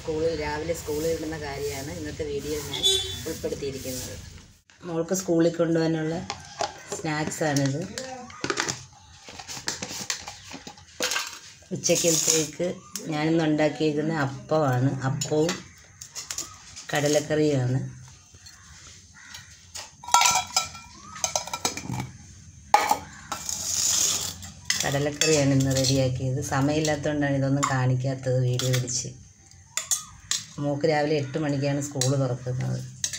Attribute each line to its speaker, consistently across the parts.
Speaker 1: സ്കൂളിൽ രാവിലെ സ്കൂളിൽ വിടുന്ന കാര്യമാണ് ഇന്നത്തെ വീഡിയോയിൽ ഞാൻ ഉൾപ്പെടുത്തിയിരിക്കുന്നത് മോൾക്ക് സ്കൂളിൽ കൊണ്ടുപോകാനുള്ള സ്നാക്സാണിത് ഉച്ചക്കലത്തേക്ക് ഞാനിന്ന് ഉണ്ടാക്കിയിരിക്കുന്ന അപ്പമാണ് അപ്പവും കടലക്കറിയുമാണ് കടലക്കറിയാണ് ഇന്ന് റെഡിയാക്കിയത് സമയമില്ലാത്തതുകൊണ്ടാണ് ഇതൊന്നും കാണിക്കാത്തത് വീഡിയോ പിടിച്ച് മോക്ക് രാവിലെ എട്ട് മണിക്കാണ് സ്കൂൾ തുറക്കുന്നത്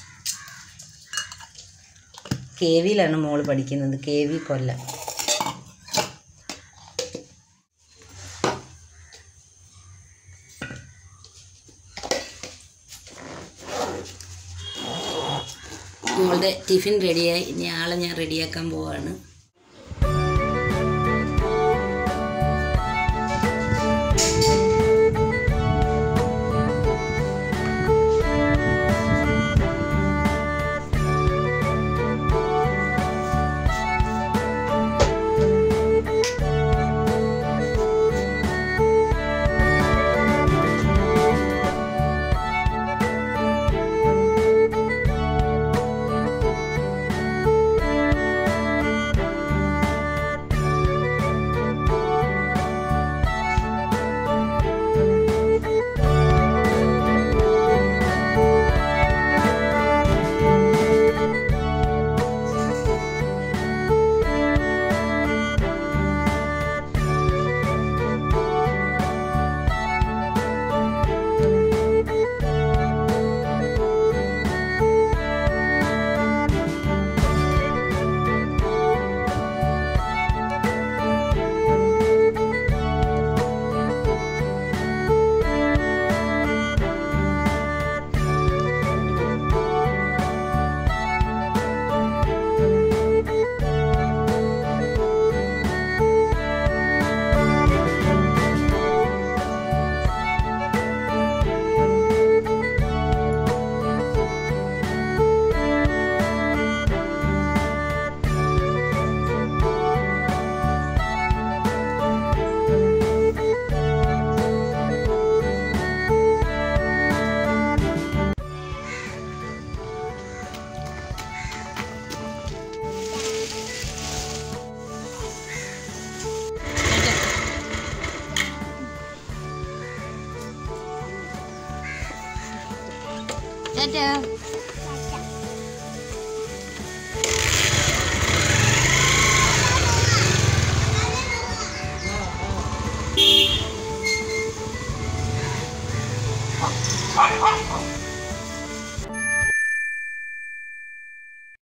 Speaker 1: കെ വിയിലാണ് മോള് പഠിക്കുന്നത് കെ വി കൊല്ലം മോളുടെ ടിഫിൻ റെഡിയായി ഇനി ആളെ ഞാൻ റെഡിയാക്കാൻ പോവാണ്